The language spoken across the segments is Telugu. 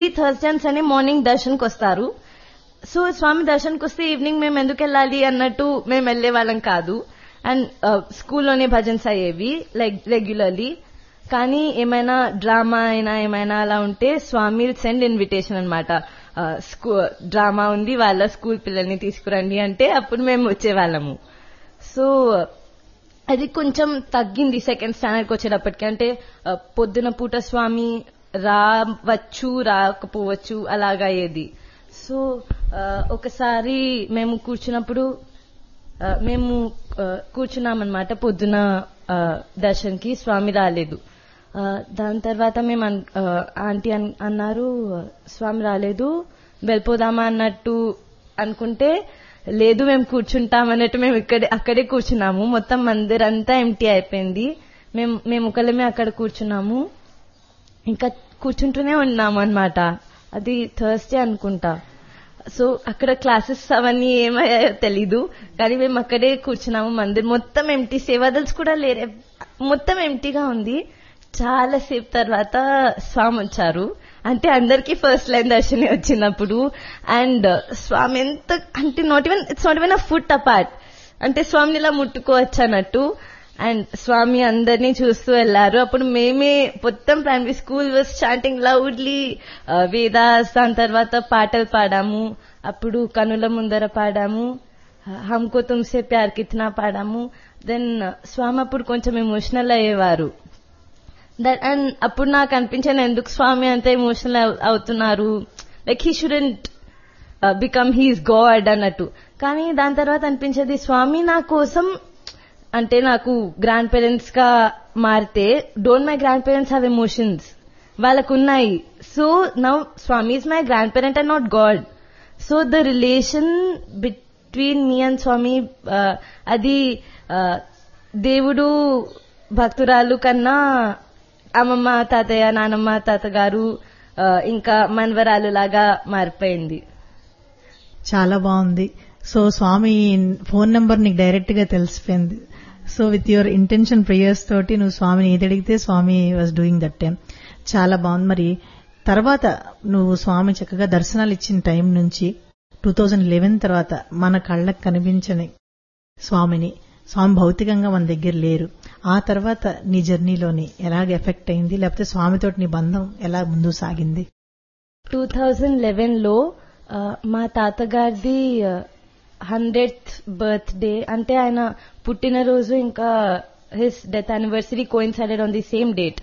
థర్స్డే అండ్ సండే మార్నింగ్ దర్శన్కి వస్తారు సో స్వామి దర్శన్కి వస్తే ఈవినింగ్ మేము ఎందుకు వెళ్ళాలి అన్నట్టు మేము వెళ్లే వాళ్ళం కాదు అండ్ స్కూల్లోనే భజన్స్ అయ్యేవి లైక్ రెగ్యులర్లీ కానీ ఏమైనా డ్రామా అయినా ఏమైనా అలా ఉంటే స్వామి సెండ్ ఇన్విటేషన్ అనమాట స్కూ డ్రామా ఉంది వాళ్ళ స్కూల్ పిల్లల్ని తీసుకురండి అంటే అప్పుడు మేము వచ్చేవాళ్ళము సో అది కొంచెం తగ్గింది సెకండ్ స్టాండర్డ్కి వచ్చేటప్పటికి అంటే ఆ, పొద్దున పూట స్వామి రావచ్చు రాకపోవచ్చు అలాగా అయ్యేది సో ఆ, ఒకసారి మేము కూర్చున్నప్పుడు ఆ, మేము ఆ, కూర్చున్నామన్నమాట పొద్దున ఆ, దర్శన్కి స్వామి రాలేదు ఆ, దాని తర్వాత మేము అన్- ఆ, ఆంటీ అన్- అన్నారు స్వామి రాలేదు వెళ్ళిపోదామా అన్నట్టు అనుకుంటే లేదు మేము కూర్చుంటాం అన్నట్టు మేము ఇక్కడే అక్కడే కూర్చున్నాము మొత్తం మందిర్ అంతా ఎంటీ అయిపోయింది మేము మేము ఒకళ్ళమే అక్కడ కూర్చున్నాము ఇంకా కూర్చుంటూనే ఉన్నాము అన్నమాట అది థర్స్డే అనుకుంటా సో అక్కడ క్లాసెస్ అవన్నీ ఏమయ్యాయో తెలీదు కానీ మేము అక్కడే కూర్చున్నాము మందిర్ మొత్తం ఎంటీ సేవాదల్స్ కూడా లేరే మొత్తం ఎంటీగా ఉంది చాలా సేపు తర్వాత స్వామి వచ్చారు అంటే అందరికీ ఫస్ట్ లైన్ దర్శనం వచ్చినప్పుడు అండ్ స్వామి ఎంత అంటే not even it's not even a foot apart అంటే స్వామిని ఇలా ముట్టుకోవచ్చు అన్నట్టు అండ్ స్వామి అందరినీ చూస్తూ వెళ్లారు అప్పుడు మేమే మొత్తం primary school was chanting loudly Vedas దాని తర్వాత పాటలు పాడాము అప్పుడు కనుల ముందర పాడాము హమ్కో తుమ్సే ప్యార్ కిత్నా పాడాము దెన్ స్వామి అప్పుడు కొంచెం ఎమోషనల్ అయ్యేవారు దట్ అండ్ అప్పుడు నాకు అనిపించాను ఎందుకు స్వామి అంత ఎమోషనల్ అవుతున్నారు like he shouldn't become his God అన్నట్టు కానీ దాని తర్వాత అనిపించేది స్వామి నా కోసం అంటే నాకు గ్రాండ్ పేరెంట్స్ గా మారితే don't my grandparents have emotions వాళ్ళకు ఉన్నాయి so now Swami is my grandparent and not God so the relation between me and Swami ఆ, అది ఆ, దేవుడు భక్తురాలు కన్నా అమ్మమ్మ తాతయ్య నానమ్మ తాతగారు ఆ, ఇంకా మనవరాలు లాగా మారిపోయింది చాలా బాగుంది సో స్వామి ఫోన్ నంబర్ నీకు డైరెక్ట్ గా తెలిసిపోయింది so with your intention prayers తోటి నువ్వు స్వామిని ఏది అడిగితే Swami was doing that time చాలా బాగుంది మరి తర్వాత నువ్వు స్వామి చక్కగా దర్శనాలు ఇచ్చిన టైం నుంచి టూ థౌజండ్ లెవెన్ తర్వాత మన కళ్ళకు కనిపించని స్వామిని స్వామి భౌతికంగా మన దగ్గర లేరు ఆ తర్వాత నీ జర్నీలోని ఎలాగ ఎఫెక్ట్ అయింది లేకపోతే స్వామితోటి నీ బంధం ఎలా ముందుకు సాగింది టూ థౌజండ్ లెవెన్ లో ఆ, మా తాతగారిది హండ్రెడ్ బర్త్డే అంటే ఆయన పుట్టినరోజు ఇంకా his death anniversary coincided on the same date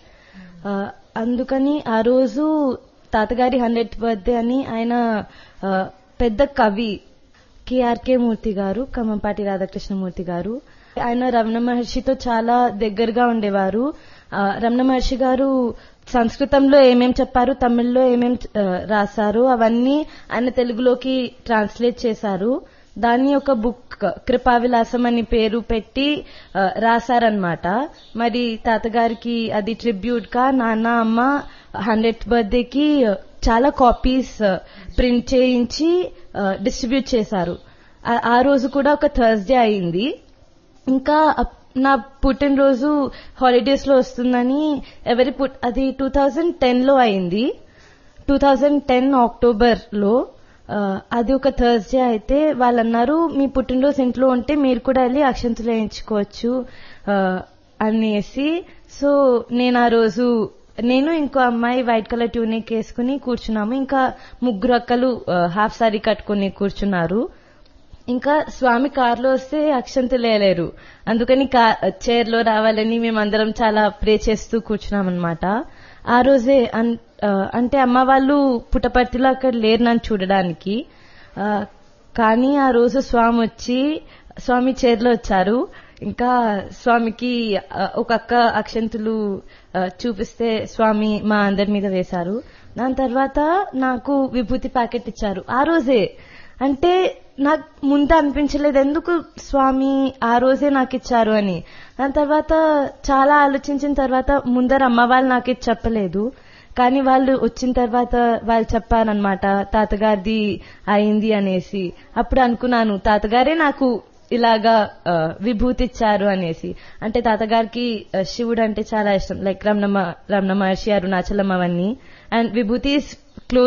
అందుకని ఆ రోజు తాతగారి హండ్రెడ్ బర్త్డే అని ఆయన ఆ, పెద్ద కవి కేఆర్కే మూర్తి గారు కమ్మంపాటి రాధాకృష్ణమూర్తి గారు ఆయన రమణ మహర్షితో చాలా దగ్గరగా ఉండేవారు ఆ, రమణ మహర్షి గారు సంస్కృతంలో ఏమేం చెప్పారు తమిళ్లో ఏమేం ఆ, రాశారు అవన్నీ ఆయన తెలుగులోకి ట్రాన్స్లేట్ చేశారు దాన్ని ఒక బుక్ కృపావిలాసం అని పేరు పెట్టి ఆ, రాశారనమాట మరి తాతగారికి అది ట్రిబ్యూట్ గా నాన్న అమ్మ హండ్రెడ్ బర్త్డేకి చాలా కాపీస్ ప్రింట్ చేయించి డిస్ట్రిబ్యూట్ చేశారు ఆ- ఆ రోజు కూడా ఒక థర్స్డే అయింది ఇంకా అప్- నా పుట్టినరోజు హాలిడేస్ లో వస్తుందని ఎవరి పుట్ అది టూ థౌజండ్ టెన్ లో అయింది టూ థౌజండ్ టెన్ అక్టోబర్ లో ఆ, అది ఒక థర్స్డే అయితే వాళ్ళు అన్నారు మీ పుట్టినరోజు ఇంట్లో ఉంటే మీరు కూడా వెళ్ళి అక్షంతలు వేయించుకోవచ్చు ఆ, అనేసి సో నేను ఆ రోజు నేను ఇంకో అమ్మాయి వైట్ కలర్ ట్యూనిక్ వేసుకుని కూర్చున్నాము ఇంకా ముగ్గురు అక్కలు హాఫ్ సారీ కట్టుకుని కూర్చున్నారు ఇంకా స్వామి కారులో వస్తే అక్షంతలు వేయలేరు అందుకని చైర్ లో రావాలని మేమందరం చాలా ప్రే చేస్తూ కూర్చున్నామన్నమాట ఆ రోజే అన్- ఆ, అంటే అమ్మ వాళ్ళు పుట్టపర్తిలో అక్కడ లేరు నన్ను చూడడానికి ఆ, కానీ ఆ రోజు స్వామి వచ్చి స్వామి చైర్లో వచ్చారు ఇంకా స్వామికి ఆ, ఒక అక్క అక్షంతులు ఆ, చూపిస్తే స్వామి మా అందరి మీద వేశారు దాని తర్వాత నాకు విభూతి ప్యాకెట్ ఇచ్చారు ఆ రోజే అంటే నాకు ముందు అనిపించలేదు ఎందుకు స్వామి ఆ రోజే నాకు ఇచ్చారు అని దాని తర్వాత చాలా ఆలోచించిన తర్వాత ముందర అమ్మ వాళ్ళు నాకు ఇది చెప్పలేదు కానీ వాళ్ళు వచ్చిన తర్వాత వాళ్ళు చెప్పారనమాట తాతగారిది అయింది అనేసి అప్పుడు అనుకున్నాను తాతగారే నాకు ఇలాగా ఆ, విభూతి ఇచ్చారు అనేసి అంటే తాతగారికి ఆ, శివుడు అంటే చాలా ఇష్టం లైక్ రమణ రమణ మహర్షి అరుణాచలం అవన్నీ అండ్ విభూతి